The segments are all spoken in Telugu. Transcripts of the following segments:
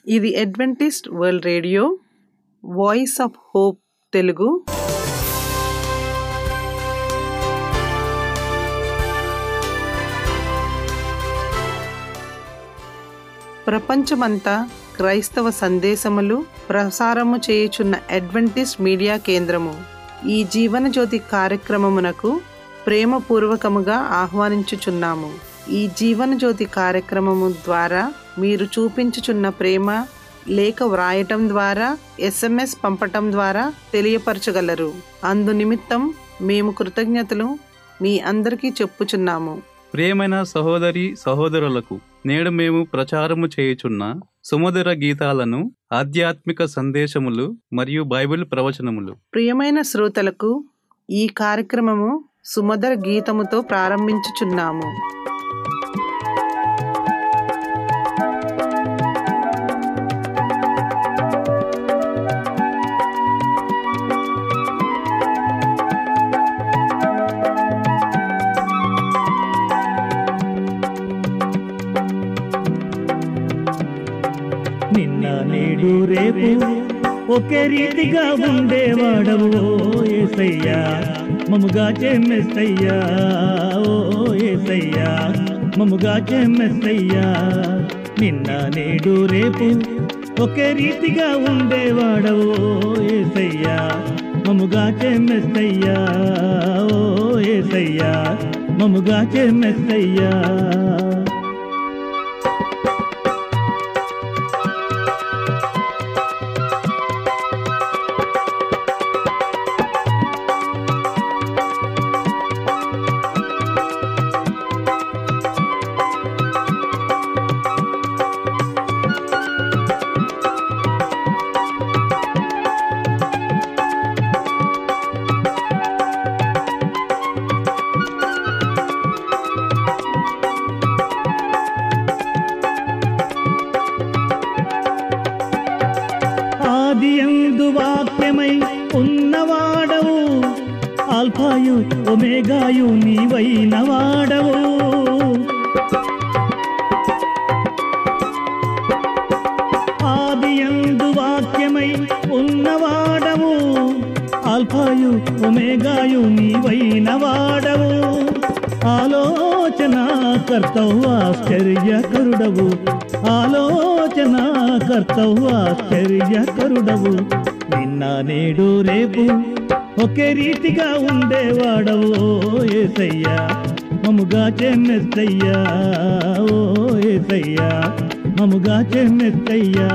ఇది Adventist world radio voice of hope Telugu ప్రపంచమంతా క్రైస్తవ సందేశములు ప్రసారము చేయుచున్న అడ్వెంటిస్ట్ మీడియా కేంద్రము ఈ జీవనజ్యోతి కార్యక్రమమునకు ప్రేమపూర్వకముగా ఆహ్వానించుచున్నాము ఈ జీవనజ్యోతి కార్యక్రమము ద్వారా మీరు చూపించుచున్న ప్రేమ లేఖ వ్రాయటం ద్వారా ఎస్ఎంఎస్ పంపటం ద్వారా తెలియపరచగలరు అందు నిమిత్తం మేము కృతజ్ఞతలు మీ అందరికీ చెప్పుచున్నాము ప్రియమైన సహోదరి సహోదరులకు నేడు మేము ప్రచారము చేయుచున్న సుమధుర గీతాలను ఆధ్యాత్మిక సందేశములు మరియు బైబిల్ ప్రవచనములు ప్రియమైన శ్రోతలకు ఈ కార్యక్రమము సుమధుర గీతముతో ప్రారంభించుచున్నాము నిన్న నేడు రేపు ఒకే రీతిగా ఉండేవాడవు ఓ ఏసయ్యా మముగా చెమ్మెస్తయ్యా ఓ ఏసయ్యా మముగా చెమ్మెస్తయ్యా నిన్న నేడు రేపు ఒకే రీతిగా ఉండేవాడవు ఓ ఏసయ్యా మముగా చెమ్మెస్తయ్యా ఓ ఏసయ్యా మముగా చెమ్మెస్తయ్యా ఆది ఎందు వాక్యమై ఉన్నవాడవు ఆల్ఫాయు ఒమేగాయు నీవైన వాడవు ఆది ఎందు వాక్యమై ఉన్నవాడవు ఆల్ఫాయు ఒమేగాయు నీవైన వాడవు ఆలోచన కర్తవు ఆశ్చర్యకరుడవు ఆలోచన కర్తవు ఆశ్చర్యకరుడవు నిన్న నేడు రేపు ఒకే రీతిగా ఉండేవాడవు ఓ ఏసయ్యా మముగా చెన్నెస్తయ్యా ఓ ఏసయ్యా మముగా చెన్నెస్తయ్యా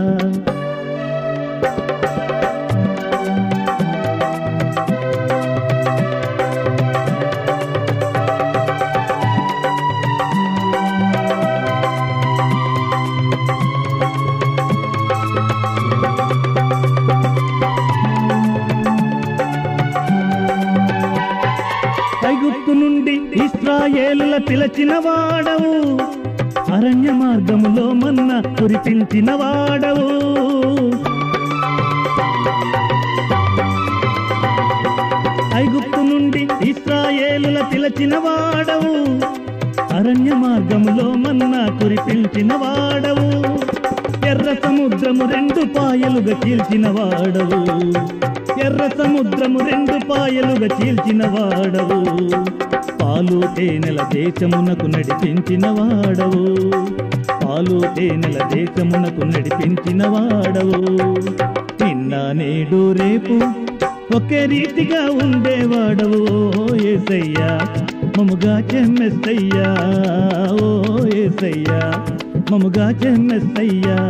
ఐగుప్తు నుండి ఇస్రాయేలుల పిలచిన వాడవు అరణ్య మార్గములో మన్న కురిపించిన వాడవు ఐగుప్తు నుండి ఇస్రాయేలుల పిలచిన వాడవు అరణ్య మార్గములో మన్న కురిపించిన వాడవు ఎర్ర సముద్రము రెండు పాయలుగా చీల్చిన వాడవు ఎర్ర సముద్రము రెండు పాయలుగా చీల్చిన వాడవు పాలు తేనెల దేశమునకు నడిపించిన వాడవు పాలు తేనెల దేశమునకు నడిపించిన వాడవు నిన్న నేడు రేపు ఒకే రీతిగా ఉండేవాడవు ఓ ఏసయ్యా మముగా చెమ్మెస్తయ్యా ఓ ఏసయ్యా మముగా చెమ్మెస్తయ్యా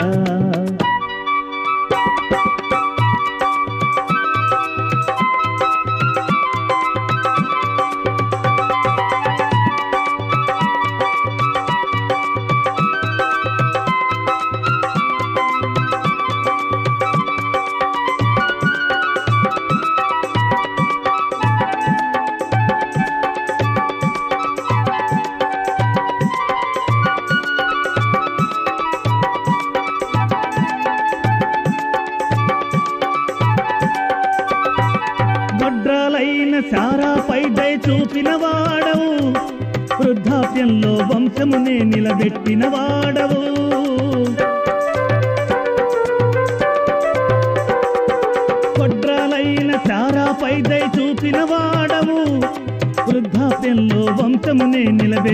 వడ్రాలైన సారాపై దయ చూపిన వాడవు వృద్ధాప్యంలో వంశమునే నిలబెట్టిన వాడవు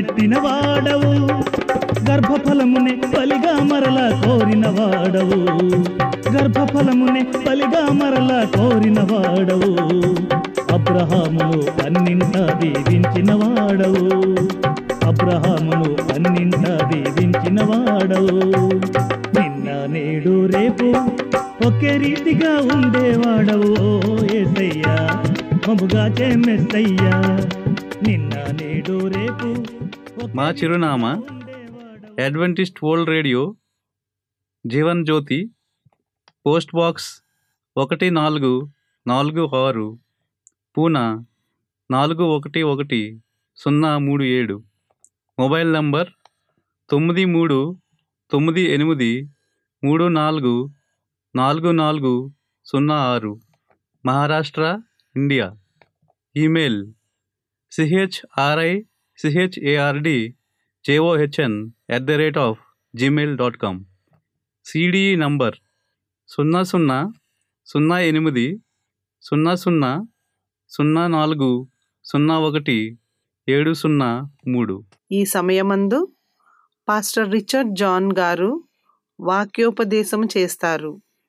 పెట్టిన వాడవు గర్భఫలమునే బలిగా మరల కోరిన వాడవు గర్భఫలమునే బలిగా మరల కోరిన వాడవు అబ్రహామును అన్నింట దీవించిన వాడవు అబ్రహామును అన్నింట దీవించిన వాడవు నిన్న నేడు రేపు ఒకే రీతిగా ఉండేవాడవు ఓ ఏసయ్యా మముగా చేమెస్తయ్యా నిన్న నేడు రేపు ఒకే మా చిరునామా ఉండేవాడవు. Adventist world radio Jeevan Jyothi post box ఒకటి నాలుగు నాలుగు ఆరు పూనా నాలుగు ఒకటి ఒకటి సున్నా మూడు ఏడు మొబైల్ నంబర్ తొమ్మిది మూడు తొమ్మిది ఎనిమిది మూడు నాలుగు నాలుగు నాలుగు సున్నా ఆరు Maharashtra India email CHRI CHARD JOHN at the rate of Gmail dot com CDE number సున్నా సున్నా సున్నా ఎనిమిది సున్నా సున్నా సున్నా నాలుగు సున్నా ఒకటి ఏడు సున్నా మూడు ఈ సమయమందు పాస్టర్ రిచర్డ్ జాన్ గారు వాక్యోపదేశం చేస్తారు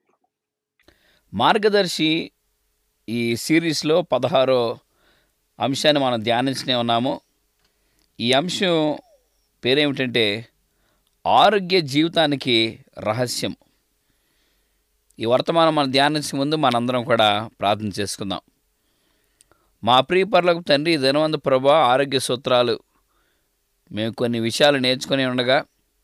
మార్గదర్శి ఈ సిరీస్లో పదహారో అంశాన్ని మనం ధ్యానించనే ఉన్నాము ఈ అంశం పేరేమిటంటే ఆరోగ్య జీవితానికి రహస్యం ఈ వర్తమానం మనం ధ్యానించే ముందు మనందరం కూడా ప్రార్థన చేసుకుందాం మా ప్రియపరులకు తండ్రి ఈ దినవంద ప్రభా ఆరోగ్య సూత్రాలు మేము కొన్ని విషయాలు నేర్చుకుని ఉండగా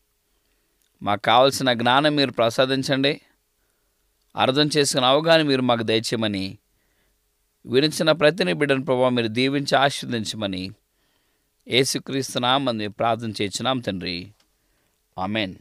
మాకు కావలసిన జ్ఞానం మీరు ప్రసాదించండి అర్థం చేసుకున్న అవగాహన మీరు మాకు దయచేయమని వినిచిన ప్రతిని బిడ్డను ప్రభావ మీరు దీవించి ఆశీర్వదించమని ఏసుక్రీస్తున్నామని ప్రార్థన చేయించున్నాం తండ్రి ఆమెన్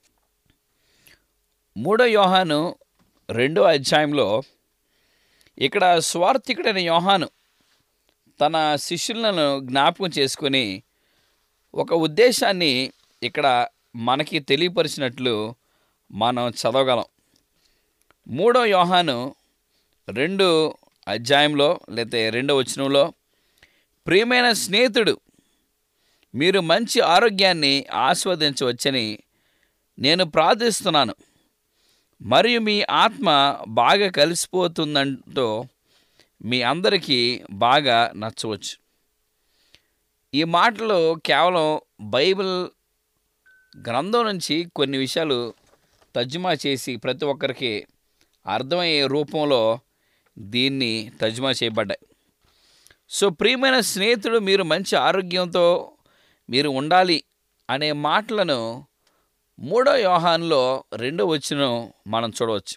మూడో యోహాను రెండో అధ్యాయంలో ఇక్కడ స్వార్థికుడైన యోహాను తన శిష్యులను జ్ఞాపకం చేసుకొని ఒక ఉద్దేశాన్ని ఇక్కడ మనకి తెలియపరిచినట్లు మనం చదవగలం మూడో యోహాను రెండు అధ్యాయంలో లేకపోతే రెండో వచనంలో ప్రియమైన స్నేహితుడు మీరు మంచి ఆరోగ్యాన్ని ఆస్వాదించవచ్చని నేను ప్రార్థిస్తున్నాను మరియు మీ ఆత్మ బాగా కలిసిపోతుందంటూ మీ అందరికీ బాగా నచ్చవచ్చు ఈ మాటలు కేవలం బైబిల్ గ్రంథం నుంచి కొన్ని విషయాలు తర్జుమా చేసి ప్రతి ఒక్కరికి అర్థమయ్యే రూపంలో దీన్ని తర్జుమా చేయబడ్డాయి సో ప్రియమైన స్నేహితుడు మీరు మంచి ఆరోగ్యంతో మీరు ఉండాలి అనే మాటలను మూడో వ్యవహారంలో రెండో వచ్చిన మనం చూడవచ్చు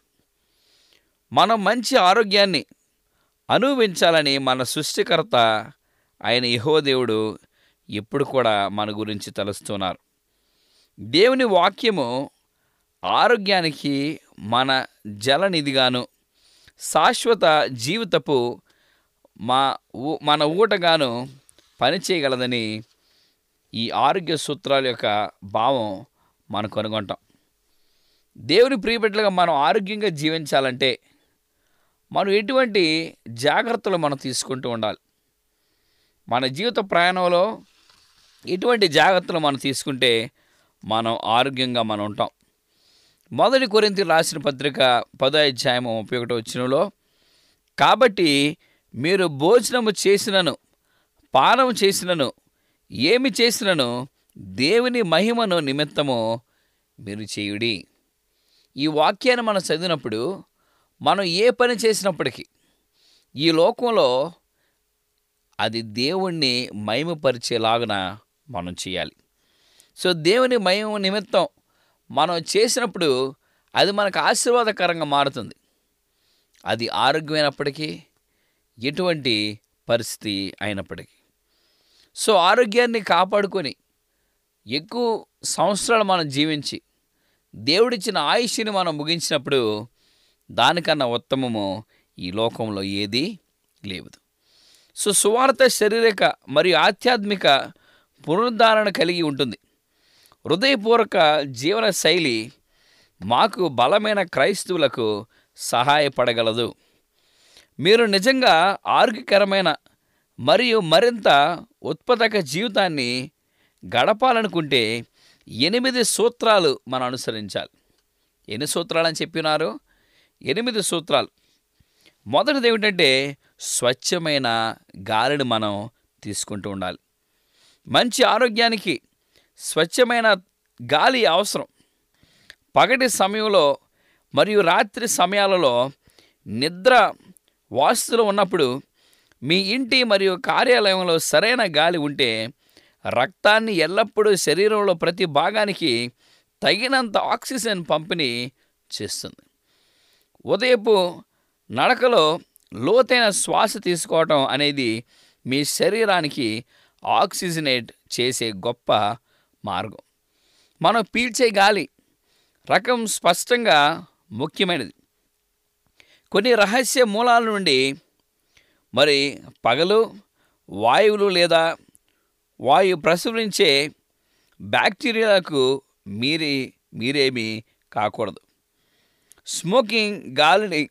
మనం మంచి ఆరోగ్యాన్ని అనుభవించాలని మన సృష్టికర్త ఆయన యహో దేవుడు ఎప్పుడు కూడా మన గురించి తలుస్తున్నారు దేవుని వాక్యము ఆరోగ్యానికి మన జలనిధిగాను శాశ్వత జీవితపు మా ఊ- మన ఊటగాను పనిచేయగలదని ఈ ఆరోగ్య సూత్రాల యొక్క భావం మనం కనుగొంటాం దేవుని ప్రియబిడ్డలుగా మనం ఆరోగ్యంగా జీవించాలంటే మనం ఎటువంటి జాగ్రత్తలు మనం తీసుకుంటూ ఉండాలి మన జీవిత ప్రయాణంలో ఎటువంటి జాగ్రత్తలు మనం తీసుకుంటే మనం ఆరోగ్యంగా మనం ఉంటాం మొదటి కొరింతి రాసిన పత్రిక పదో అధ్యాయము ముప్పై ఒకటో వచ్చినలో కాబట్టి మీరు భోజనము చేసినను పానం చేసినను ఏమి చేసినను దేవుని మహిమను నిమిత్తము మీరు చేయుడి ఈ వాక్యాన్ని మనం చదివినప్పుడు మనం ఏ పని చేసినప్పటికీ ఈ లోకంలో అది దేవుణ్ణి మహిమపరిచేలాగున మనం చేయాలి సో దేవుని మహిమ నిమిత్తం మనం చేసినప్పుడు అది మనకు ఆశీర్వాదకరంగా మారుతుంది అది ఆరోగ్యమైనప్పటికీ ఎటువంటి పరిస్థితి అయినప్పటికీ సో ఆరోగ్యాన్ని కాపాడుకొని ఎక్కువ సంవత్సరాలు మనం జీవించి దేవుడిచ్చిన ఆయుష్ని మనం ముగించినప్పుడు దానికన్నా ఉత్తమము ఈ లోకంలో ఏదీ లేదు సో సువార్త శారీరక మరియు ఆధ్యాత్మిక పునరుద్ధరణ కలిగి ఉంటుంది హృదయపూర్వక జీవన శైలి మాకు బలమైన క్రైస్తవులకు సహాయపడగలదు మీరు నిజంగా ఆరోగ్యకరమైన మరియు మరింత ఉత్పాదక జీవితాన్ని గడపాలనుకుంటే ఎనిమిది సూత్రాలు మనం అనుసరించాలి ఎన్ని సూత్రాలు అని చెప్పినారు ఎనిమిది సూత్రాలు మొదటిది ఏమిటంటే స్వచ్ఛమైన గాలిని మనం తీసుకుంటూ ఉండాలి మంచి ఆరోగ్యానికి స్వచ్ఛమైన గాలి అవసరం పగటి సమయంలో మరియు రాత్రి సమయాలలో నిద్ర వాస్తులు ఉన్నప్పుడు మీ ఇంటి మరియు కార్యాలయంలో సరైన గాలి ఉంటే రక్తాన్ని ఎల్లప్పుడూ శరీరంలో ప్రతి భాగానికి తగినంత ఆక్సిజన్ పంపిణీ చేస్తుంది ఉదయపు నడకలో లోతైన శ్వాస తీసుకోవటం అనేది మీ శరీరానికి ఆక్సిజనేట్ చేసే గొప్ప మార్గం మనం పీల్చే గాలి రకం స్పష్టంగా ముఖ్యమైనది కొన్ని రహస్య మూలాల నుండి మరి పగలు వాయువులు లేదా వాయు ప్రసరించే బ్యాక్టీరియాలకు మీరి మీరేమీ కాకూడదు స్మోకింగ్ గాలిని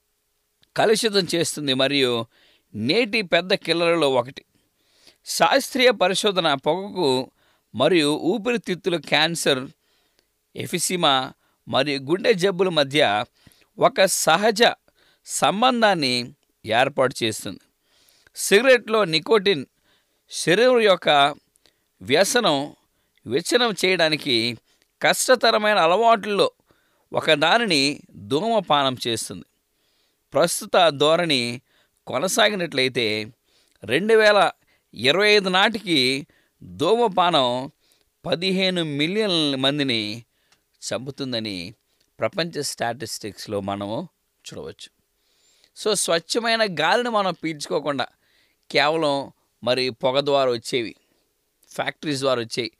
కలుషితం చేస్తుంది మరియు నేటి పెద్ద కిల్లర్లలో ఒకటి శాస్త్రీయ పరిశోధన పొగకు మరియు ఊపిరితిత్తుల క్యాన్సర్ ఎఫిసిమా మరియు గుండె జబ్బుల మధ్య ఒక సహజ సంబంధాన్ని ఏర్పాటు చేస్తుంది సిగరెట్లో నికోటిన్ శరీరం యొక్క వ్యసనం విచ్చనం చేయడానికి కష్టతరమైన అలవాట్లలో ఒక దానిని ధూమపానం చేస్తుంది ప్రస్తుత ధోరణి కొనసాగినట్లయితే రెండు వేల ఇరవై ఐదు నాటికి ధూమపానం పదిహేను మిలియన్ మందిని చంపుతుందని ప్రపంచ స్టాటిస్టిక్స్లో మనము చూడవచ్చు సో స్వచ్ఛమైన గాలిని మనం పీల్చుకోకుండా కేవలం మరి పొగ ద్వారా వచ్చేవి ఫ్యాక్టరీస్ ద్వారా వచ్చేవి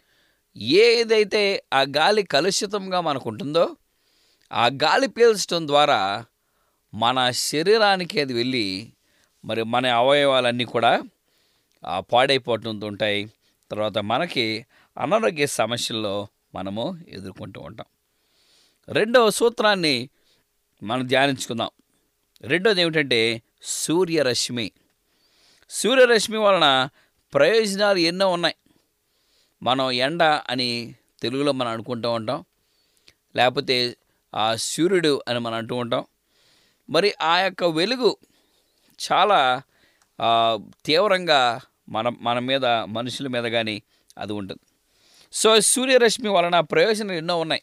ఏదైతే ఆ గాలి కలుషితంగా మనకు ఉంటుందో ఆ గాలి పీల్చడం ద్వారా మన శరీరానికి అది వెళ్ళి మరి మన అవయవాలన్నీ కూడా ఆ, పాడైపోతుంటూ ఉంటాయి తర్వాత మనకి అనారోగ్య సమస్యల్లో మనము ఎదుర్కొంటూ ఉంటాం రెండవ సూత్రాన్ని మనం ధ్యానించుకుందాం రెండోది ఏమిటంటే సూర్యరశ్మి సూర్యరశ్మి వలన ప్రయోజనాలు ఎన్నో ఉన్నాయి మనం ఎండ అని తెలుగులో మనం అనుకుంటూ ఉంటాం లేకపోతే ఆ సూర్యుడు అని మనం అంటూ ఉంటాం మరి ఆ యొక్క వెలుగు చాలా ఆ, తీవ్రంగా మన మన మీద మనుషుల మీద కానీ అది ఉంటుంది సో సూర్యరశ్మి వలన ప్రయోజనాలు ఎన్నో ఉన్నాయి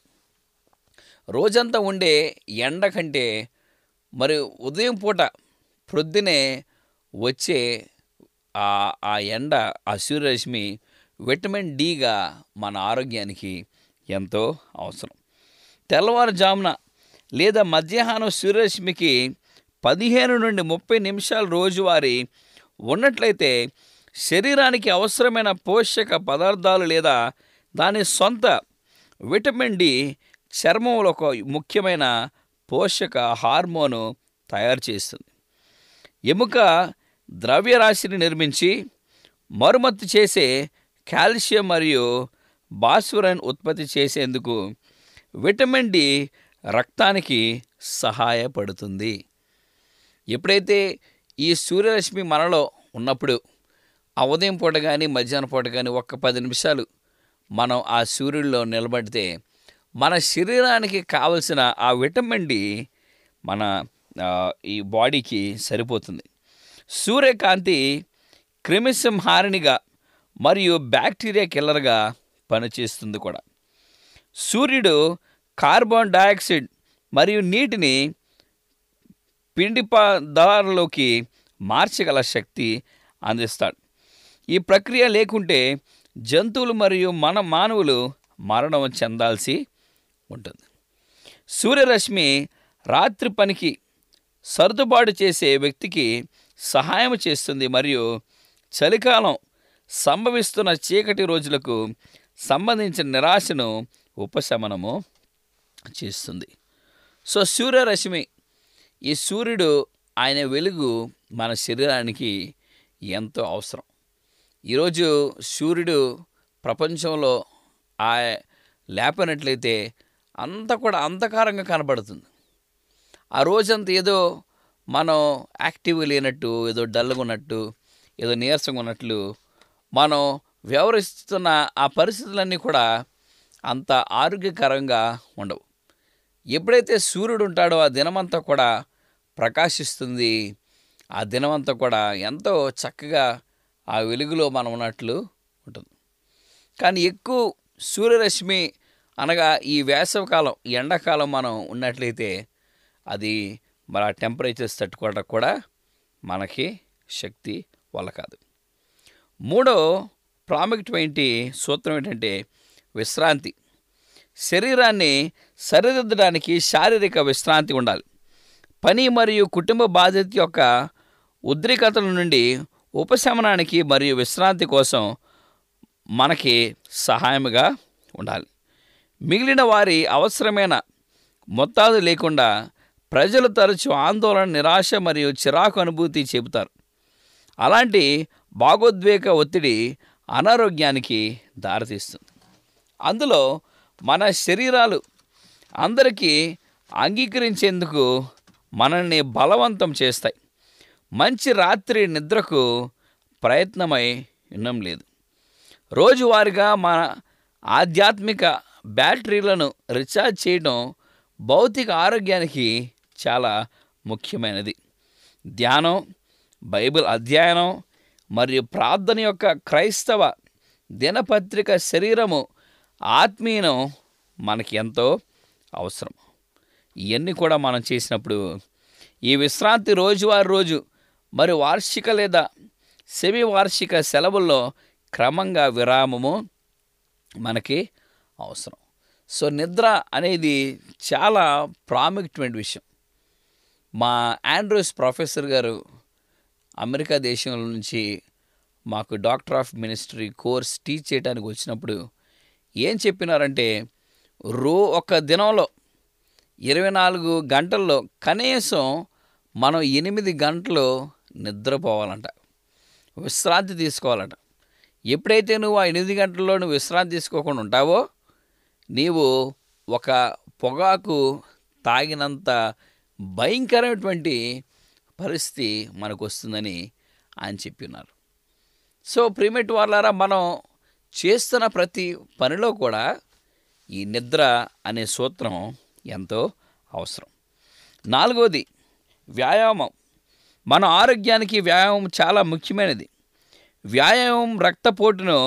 రోజంతా ఉండే ఎండ కంటే మరి ఉదయం పూట ప్రొద్దునే వచ్చే ఆ ఆ ఎండ ఆ సూర్యరశ్మి విటమిన్ డిగా మన ఆరోగ్యానికి ఎంతో అవసరం తెల్లవారుజామున లేదా మధ్యాహ్నం సూర్యరశ్మికి పదిహేను నుండి ముప్పై నిమిషాలు రోజువారీ ఉన్నట్లయితే శరీరానికి అవసరమైన పోషక పదార్థాలు లేదా దాని సొంత విటమిన్ డి చర్మంలో ఒక ముఖ్యమైన పోషక హార్మోను తయారు చేస్తుంది ఎముక ద్రవ్యరాశిని నిర్మించి మరుమత్తు చేసే కాల్షియం మరియు భాస్వరన్ ఉత్పత్తి చేసేందుకు విటమిన్ డి రక్తానికి సహాయపడుతుంది ఎప్పుడైతే ఈ సూర్యరశ్మి మనలో ఉన్నప్పుడు ఆ ఉదయం పూట కానీ మధ్యాహ్నం పూట కానీ ఒక్క పది నిమిషాలు మనం ఆ సూర్యుడిలో నిలబడితే మన శరీరానికి కావలసిన ఆ విటమిన్ డి మన ఆ, ఈ బాడీకి సరిపోతుంది సూర్యకాంతి క్రిమిసంహారిణిగా మరియు బ్యాక్టీరియా కిల్లర్గా పనిచేస్తుంది కూడా సూర్యుడు కార్బన్ డయాక్సైడ్ మరియు నీటిని పిండి పదార్థాలలోకి మార్చగల శక్తి అందిస్తాడు ఈ ప్రక్రియ లేకుంటే జంతువులు మరియు మన మానవులు మరణం చెందాల్సి ఉంటుంది సూర్యరశ్మి రాత్రి పనికి సర్దుబాటు చేసే వ్యక్తికి సహాయం చేస్తుంది మరియు చలికాలం సంభవిస్తున్న చీకటి రోజులకు సంబంధించిన నిరాశను ఉపశమనము చేస్తుంది సో సూర్యరశ్మి ఈ సూర్యుడు ఆయన వెలుగు మన శరీరానికి ఎంతో అవసరం ఈరోజు సూర్యుడు ప్రపంచంలో ఆ లేపనట్లయితే అంతా కూడా అంధకారంగా కనబడుతుంది ఆ రోజంతా ఏదో మనం యాక్టివ్గా లేనట్టు ఏదో డల్గా ఉన్నట్టు ఏదో నీరసంగా ఉన్నట్లు మనం వ్యవహరిస్తున్న ఆ పరిస్థితులన్నీ కూడా అంత ఆరోగ్యకరంగా ఉండవు ఎప్పుడైతే సూర్యుడు ఉంటాడో ఆ దినమంతా కూడా ప్రకాశిస్తుంది ఆ దినమంతా కూడా ఎంతో చక్కగా ఆ వెలుగులో మనం ఉన్నట్లు ఉంటుంది కానీ ఎక్కువ సూర్యరశ్మి అనగా ఈ వేసవికాలం ఈ ఎండాకాలం మనం ఉన్నట్లయితే అది మరి ఆ టెంపరేచర్స్ తట్టుకోవడానికి కూడా మనకి శక్తి వల్ల కాదు మూడో ప్రాముఖ్యమైన సూత్రం ఏంటంటే విశ్రాంతి శరీరాన్ని సరిదిద్దడానికి శారీరక విశ్రాంతి ఉండాలి పని మరియు కుటుంబ బాధ్యత యొక్క ఉద్రిక్తతల నుండి ఉపశమనానికి మరియు విశ్రాంతి కోసం మనకి సహాయముగా ఉండాలి మిగిలిన వారి అవసరమైన మొత్తాదు లేకుండా ప్రజలు తరచు ఆందోళన నిరాశ మరియు చిరాకు అనుభూతి చెబుతారు అలాంటి భాగోద్వేగ ఒత్తిడి అనారోగ్యానికి దారితీస్తుంది అందులో మన శరీరాలు అందరికీ అంగీకరించేందుకు మనల్ని బలవంతం చేస్తాయి మంచి రాత్రి నిద్రకు ప్రయత్నమై వినడం లేదు రోజువారీగా మన ఆధ్యాత్మిక బ్యాటరీలను రీఛార్జ్ చేయడం భౌతిక ఆరోగ్యానికి చాలా ముఖ్యమైనది ధ్యానం బైబిల్ అధ్యయనం మరియు ప్రార్థన యొక్క క్రైస్తవ దినపత్రిక శరీరము ఆత్మీయం మనకి ఎంతో అవసరం ఇవన్నీ కూడా మనం చేసినప్పుడు ఈ విశ్రాంతి రోజువారి రోజు మరి వార్షిక లేదా సెమి వార్షిక సెలవుల్లో క్రమంగా విరామము మనకి అవసరం సో నిద్ర అనేది చాలా ప్రాముఖ్యమైన విషయం మా ఆండ్రూస్ ప్రొఫెసర్ గారు అమెరికా దేశం నుంచి మాకు doctor of ministry course teach చేయడానికి వచ్చినప్పుడు ఏం చెప్పినారంటే రో ఒక దినంలో ఇరవై నాలుగు గంటల్లో కనీసం మనం ఎనిమిది గంటలు నిద్రపోవాలంట విశ్రాంతి తీసుకోవాలంట ఎప్పుడైతే నువ్వు ఆ ఎనిమిది గంటల్లో నువ్వు విశ్రాంతి తీసుకోకుండా ఉంటావో నీవు ఒక పొగాకు తాగినంత భయంకరమైనటువంటి పరిస్థితి మనకు వస్తుందని ఆయన చెప్పినారు సో ప్రిమిట్ వాళ్ళారా మనం చేస్తున్న ప్రతి పనిలో కూడా ఈ నిద్ర అనే సూత్రం ఎంతో అవసరం నాలుగవది వ్యాయామం మన ఆరోగ్యానికి వ్యాయామం చాలా ముఖ్యమైనది వ్యాయామం రక్తపోటును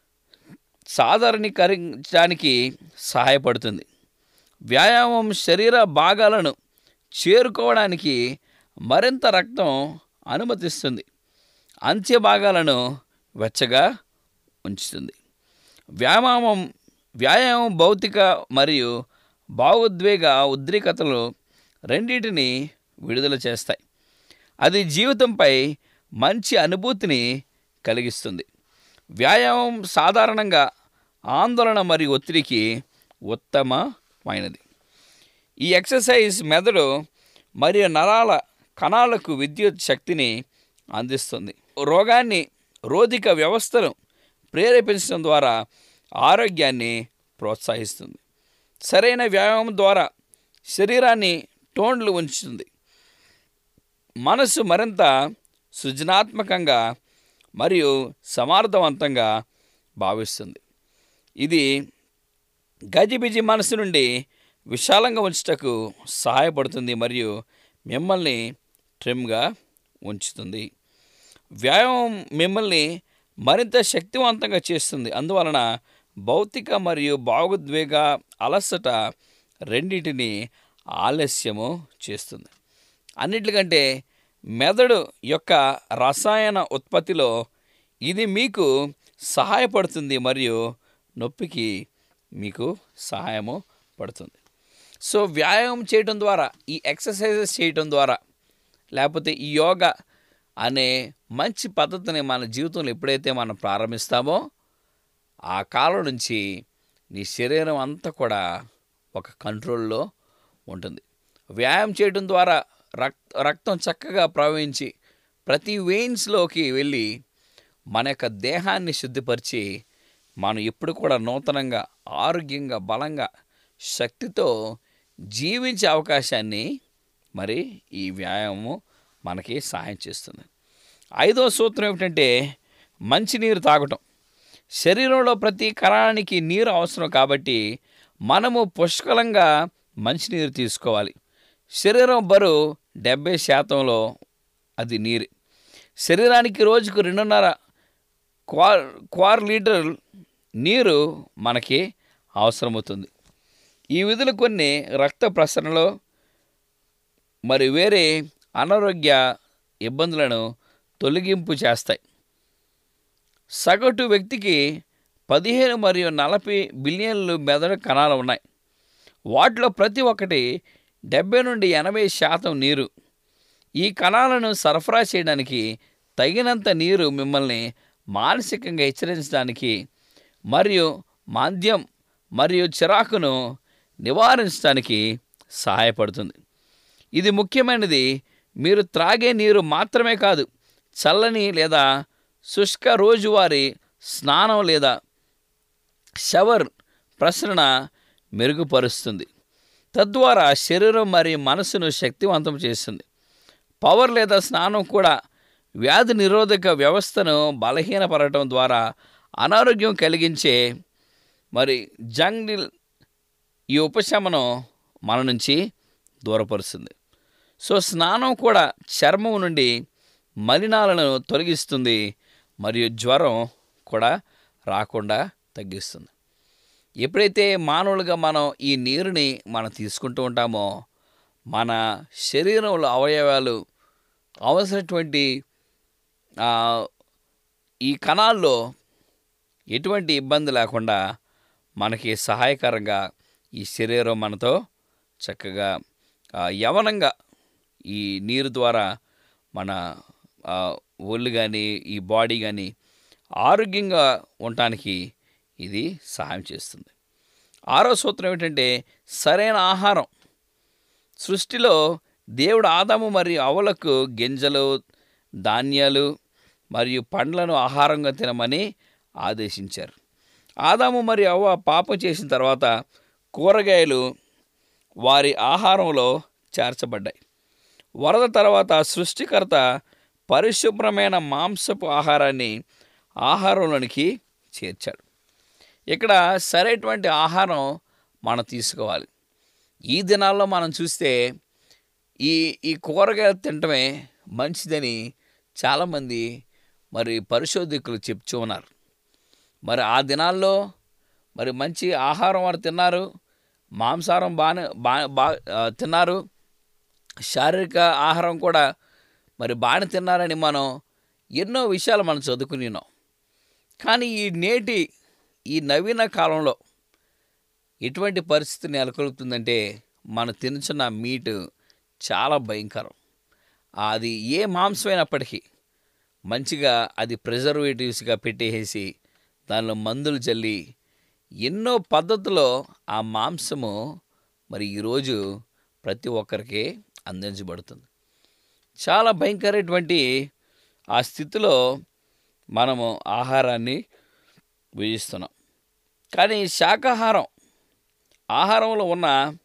సాధారణీకరించడానికి సహాయపడుతుంది వ్యాయామం శరీర భాగాలను చేరుకోవడానికి మరింత రక్తం అనుమతిస్తుంది అంత్య భాగాలను వెచ్చగా ఉంచుతుంది వ్యాయామం వ్యాయామం భౌతిక మరియు భావోద్వేగ ఉద్రిక్తతలు రెండింటిని విడుదల చేస్తాయి అది జీవితంపై మంచి అనుభూతిని కలిగిస్తుంది వ్యాయామం సాధారణంగా ఆందోళన మరియు ఒత్తిడికి ఉత్తమమైనది ఈ ఎక్సర్సైజ్ మెదడు మరియు నరాల కణాలకు విద్యుత్ శక్తిని అందిస్తుంది రోగాన్ని రోధిక వ్యవస్థను ప్రేరేపించడం ద్వారా ఆరోగ్యాన్ని ప్రోత్సహిస్తుంది సరైన వ్యాయామం ద్వారా శరీరాన్ని టోన్లు ఉంచుతుంది మనసు మరింత సృజనాత్మకంగా మరియు సమర్థవంతంగా భావిస్తుంది ఇది గజిబిజి మనసు నుండి విశాలంగా ఉంచుటకు సహాయపడుతుంది మరియు మిమ్మల్ని ట్రిమ్గా ఉంచుతుంది వ్యాయామం మిమ్మల్ని మరింత శక్తివంతంగా చేస్తుంది అందువలన భౌతిక మరియు భావోద్వేగ అలసట రెండింటిని ఆలస్యము చేస్తుంది అన్నిటికంటే మెదడు యొక్క రసాయన ఉత్పత్తిలో ఇది మీకు సహాయపడుతుంది మరియు నొప్పికి మీకు సహాయము పడుతుంది సో వ్యాయామం చేయడం ద్వారా ఈ ఎక్సర్సైజెస్ చేయడం ద్వారా లేకపోతే ఈ యోగా అనే మంచి పద్ధతిని మన జీవితంలో ఎప్పుడైతే మనం ప్రారంభిస్తామో ఆ కాలం నుంచి నీ శరీరం అంతా కూడా ఒక కంట్రోల్లో ఉంటుంది వ్యాయామం చేయడం ద్వారా రక్త రక్తం చక్కగా ప్రవహించి ప్రతి వెయిన్స్లోకి వెళ్ళి మన యొక్క దేహాన్ని శుద్ధిపరిచి మనం ఎప్పుడు కూడా నూతనంగా ఆరోగ్యంగా బలంగా శక్తితో జీవించే అవకాశాన్ని మరి ఈ వ్యాయామం మనకి సహాయం చేస్తుంది ఐదో సూత్రం ఏమిటంటే మంచినీరు తాగటం శరీరంలో ప్రతి కణానికి నీరు అవసరం కాబట్టి మనము పుష్కలంగా మంచినీరు తీసుకోవాలి శరీరం బరువు డెబ్బై శాతంలో అది నీరు శరీరానికి రోజుకు రెండున్నర క్వార్ క్వార్ లీటర్ నీరు మనకి అవసరమవుతుంది ఈ విధులు కొన్ని రక్త ప్రసరణలో మరి వేరే అనారోగ్య ఇబ్బందులను తొలగింపు చేస్తాయి సగటు వ్యక్తికి పదిహేను మరియు నలభై బిలియన్లు మెదడు కణాలు ఉన్నాయి వాటిలో ప్రతి ఒక్కటి డెబ్బై నుండి ఎనభై శాతం నీరు ఈ కణాలను సరఫరా చేయడానికి తగినంత నీరు మిమ్మల్ని మానసికంగా హెచ్చరించడానికి మరియు మాంద్యం మరియు చిరాకును నివారించడానికి సహాయపడుతుంది ఇది ముఖ్యమైనది మీరు త్రాగే నీరు మాత్రమే కాదు చల్లని లేదా శుష్క రోజువారీ స్నానం లేదా షవర్ ప్రసరణ మెరుగుపరుస్తుంది తద్వారా శరీరం మరియు మనసును శక్తివంతం చేస్తుంది పవర్ లేదా స్నానం కూడా వ్యాధి నిరోధక వ్యవస్థను బలహీనపడటం ద్వారా అనారోగ్యం కలిగించే మరి జంగ్డిల్ ఈ ఉపశమనం మన నుంచి దూరపరుస్తుంది సో స్నానం కూడా చర్మం నుండి మలినాలను తొలగిస్తుంది మరియు జ్వరం కూడా రాకుండా తగ్గిస్తుంది ఎప్పుడైతే మానవులుగా మనం ఈ నీరుని మనం తీసుకుంటూ ఉంటామో మన శరీరంలో అవయవాలు అవసరటువంటి ఆ, ఈ కణాల్లో ఎటువంటి ఇబ్బంది లేకుండా మనకి సహాయకరంగా ఈ శరీరం మనతో చక్కగా ఆ, యవనంగా ఈ నీరు ద్వారా మన ఆ, ఒళ్ళు కానీ ఈ బాడీ కానీ ఆరోగ్యంగా ఉండటానికి ఇది సహాయం చేస్తుంది ఆరో సూత్రం ఏంటంటే సరైన ఆహారం సృష్టిలో దేవుడు ఆదాము మరియు అవలకు గింజలు ధాన్యాలు మరియు పండ్లను ఆహారంగా తినమని ఆదేశించారు ఆదాము మరియు అవ్వ పాపం చేసిన తర్వాత కూరగాయలు వారి ఆహారంలో చేర్చబడ్డాయి వరద తర్వాత సృష్టికర్త పరిశుభ్రమైన మాంసపు ఆహారాన్ని ఆహారంలోనికి చేర్చాడు ఇక్కడ సరైనటువంటి ఆహారం మనం తీసుకోవాలి ఈ దినాల్లో మనం చూస్తే ఈ ఈ కూరగాయలు తినటమే మంచిదని చాలామంది మరి పరిశోధకులు చెప్తూ ఉన్నారు మరి ఆ దినాల్లో మరి మంచి ఆహారం వారు తిన్నారు మాంసాహారం బాగానే బా బా ఆ, తిన్నారు శారీరక ఆహారం కూడా మరి బాగానే తిన్నారని మనం ఎన్నో విషయాలు మనం చదువుకుని ఉన్నాం కానీ ఈ నేటి ఈ నవీన కాలంలో ఎటువంటి పరిస్థితి నెలకొల్పుతుందంటే మనం తినుచున్న మీట్ చాలా భయంకరం అది ఏ మాంసమైనప్పటికీ మంచిగా అది ప్రిజర్వేటివ్స్గా పెట్టేసి దానిలో మందులు చల్లి ఎన్నో పద్ధతుల్లో ఆ మాంసము మరి ఈరోజు ప్రతి ఒక్కరికి అందించబడుతుంది చాలా భయంకరమైనటువంటి ఆ స్థితిలో మనము ఆహారాన్ని భుజిస్తున్నాం కానీ శాకాహారం ఆహారంలో ఉన్న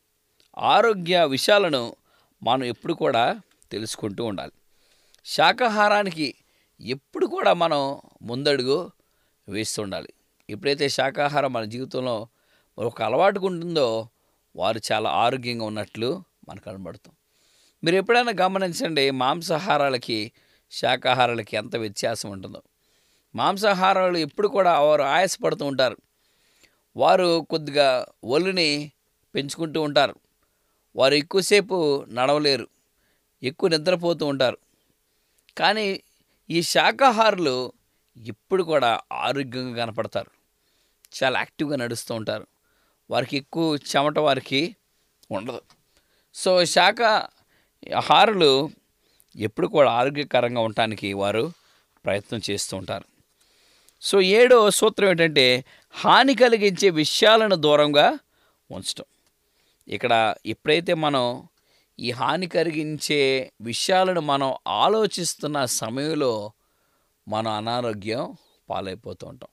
ఆరోగ్య విషయాలను మనం ఎప్పుడు కూడా తెలుసుకుంటూ ఉండాలి శాకాహారానికి ఎప్పుడు కూడా మనం ముందడుగు వేస్తూ ఉండాలి ఎప్పుడైతే శాకాహారం మన జీవితంలో ఒక అలవాటుగా ఉంటుందో వారు చాలా ఆరోగ్యంగా ఉన్నట్లు మనకు కనబడుతాం మీరు ఎప్పుడైనా గమనించండి మాంసాహారాలకి శాకాహారాలకి ఎంత వ్యత్యాసం ఉంటుందో మాంసాహారాలు ఎప్పుడు కూడా వారు ఆయాసపడుతూ ఉంటారు వారు కొద్దిగా ఒళ్ళుని పెంచుకుంటూ ఉంటారు వారు ఎక్కువసేపు నడవలేరు ఎక్కువ నిద్రపోతూ ఉంటారు కానీ ఈ శాకాహారులు ఎప్పుడు కూడా ఆరోగ్యంగా కనపడతారు చాలా యాక్టివ్గా నడుస్తూ ఉంటారు వారికి ఎక్కువ చెమట వారికి ఉండదు సో శాకాహారులు ఎప్పుడు కూడా ఆరోగ్యకరంగా ఉండటానికి వారు ప్రయత్నం చేస్తూ ఉంటారు సో ఏడో సూత్రం ఏంటంటే హాని కలిగించే విషయాలను దూరంగా ఉంచటం ఇక్కడ ఎప్పుడైతే మనం ఈ హాని కలిగించే విషయాలను మనం ఆలోచిస్తున్న సమయంలో మనం అనారోగ్యం పాలైపోతూ ఉంటాం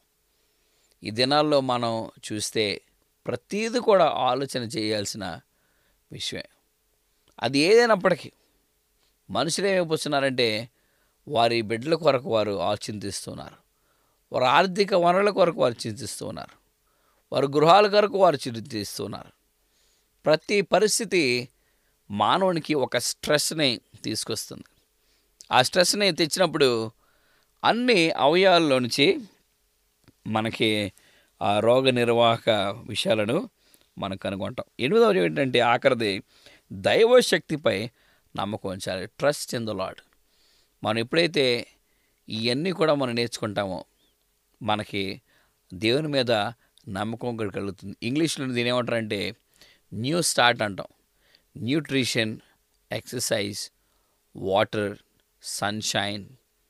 ఈ దినాల్లో మనం చూస్తే ప్రతీది కూడా ఆలోచన చేయాల్సిన విషయమే అది ఏదైనప్పటికీ మనుషులు ఏమైపోతున్నారంటే వారి బిడ్డల కొరకు వారు ఆచింతిస్తున్నారు వారి ఆర్థిక వనరుల కొరకు వారు చింతిస్తూ ఉన్నారు వారి గృహాల కొరకు వారు చింతిస్తూ ఉన్నారు ప్రతి పరిస్థితి మానవునికి ఒక స్ట్రెస్ని తీసుకొస్తుంది ఆ స్ట్రెస్ని తెచ్చినప్పుడు అన్ని అవయవాల్లో నుంచి మనకి ఆ రోగ నిర్వాహక విషయాలను మనం కనుగొంటాం ఎనిమిదవది ఏంటంటే ఆఖరిది దైవశక్తిపై నమ్మకం ఉంచాలి ట్రస్ట్ ఇన్ ద లాడ్ మనం ఎప్పుడైతే ఇవన్నీ కూడా మనం నేర్చుకుంటామో మనకి దేవుని మీద నమ్మకం కూడా కలుగుతుంది ఇంగ్లీష్లో దీని ఏమంటారంటే న్యూ స్టార్ట్ అంటాం nutrition exercise water sunshine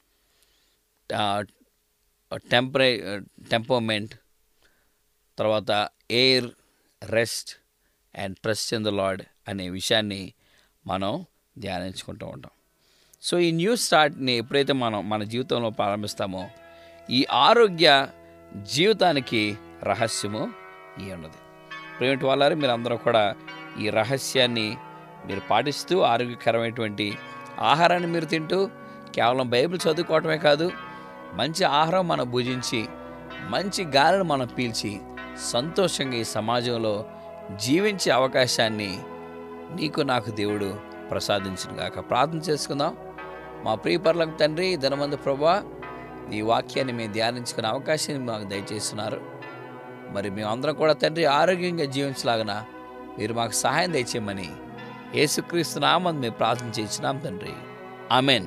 tempera temperament తర్వాత air rest and trust in the Lord అనే విషయాన్ని మనం ధ్యానించుకుంటూ ఉంటాం సో ఈ న్యూ స్టార్ట్ని ఎప్పుడైతే మనం మన జీవితంలో ప్రారంభిస్తామో ఈ ఆరోగ్య జీవితానికి రహస్యము ఈ ఉన్నది ప్రేమిటి వాళ్ళారు మీరు అందరూ కూడా ఈ రహస్యాన్ని మీరు పాటిస్తూ ఆరోగ్యకరమైనటువంటి ఆహారాన్ని మీరు తింటూ కేవలం బైబిల్ చదువుకోవటమే కాదు మంచి ఆహారం మనం భుజించి మంచి గాలిని మనం పీల్చి సంతోషంగా ఈ సమాజంలో జీవించే అవకాశాన్ని నీకు నాకు దేవుడు ప్రసాదించిన గాక ప్రార్థన చేసుకుందాం మా ప్రియపరులకు తండ్రి ధనమందు ప్రభా ఈ వాక్యాన్ని మేము ధ్యానించుకునే అవకాశాన్ని మాకు దయచేస్తున్నారు మరి మేమందరం కూడా తండ్రి ఆరోగ్యంగా జీవించలాగన మీరు మాకు సహాయం దయచేయమని యేసుక్రీస్తు నామం మేము ప్రార్థన చేయించినాం తండ్రి ఆమెన్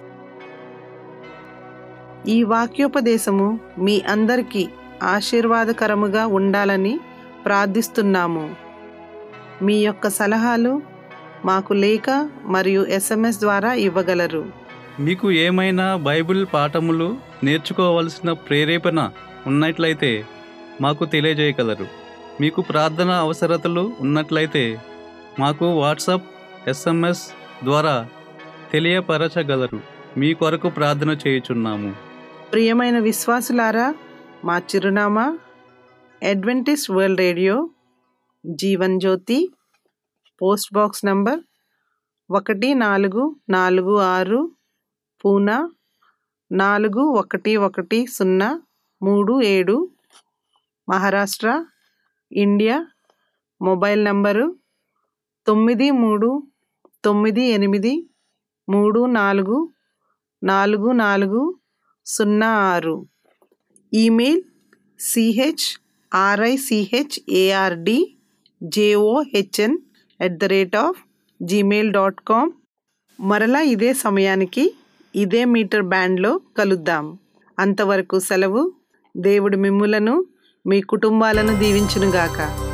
ఈ వాక్యోపదేశము మీ అందరికీ ఆశీర్వాదకరముగా ఉండాలని ప్రార్థిస్తున్నాము మీ యొక్క సలహాలు మాకు లేఖ మరియు ఎస్ఎంఎస్ ద్వారా ఇవ్వగలరు మీకు ఏమైనా బైబిల్ పాఠములు నేర్చుకోవలసిన ప్రేరేపణ ఉన్నట్లయితే మాకు తెలియజేయగలరు మీకు ప్రార్థన అవసరతలు ఉన్నట్లయితే మాకు వాట్సాప్ ఎస్ఎంఎస్ ద్వారా తెలియపరచగలరు మీ కొరకు ప్రార్థన చేయుచున్నాము ప్రియమైన విశ్వాసులారా మా చిరునామా Adventist world radio Jeevan Jyothi post box number ఒకటి నాలుగు నాలుగు ఆరు పూనా నాలుగు ఒకటి ఒకటి సున్నా మూడు ఏడు మహారాష్ట్ర ఇండియా మొబైల్ నంబరు తొమ్మిది మూడు తొమ్మిది ఎనిమిది మూడు నాలుగు నాలుగు నాలుగు సున్నా ఆరు email CH RICH ARD JOHN at the rate of Gmail dot com మరలా ఇదే సమయానికి ఇదే మీటర్ బ్యాండ్లో కలుద్దాం అంతవరకు సెలవు దేవుడు మిమ్ములను మీ కుటుంబాలను దీవించునుగాక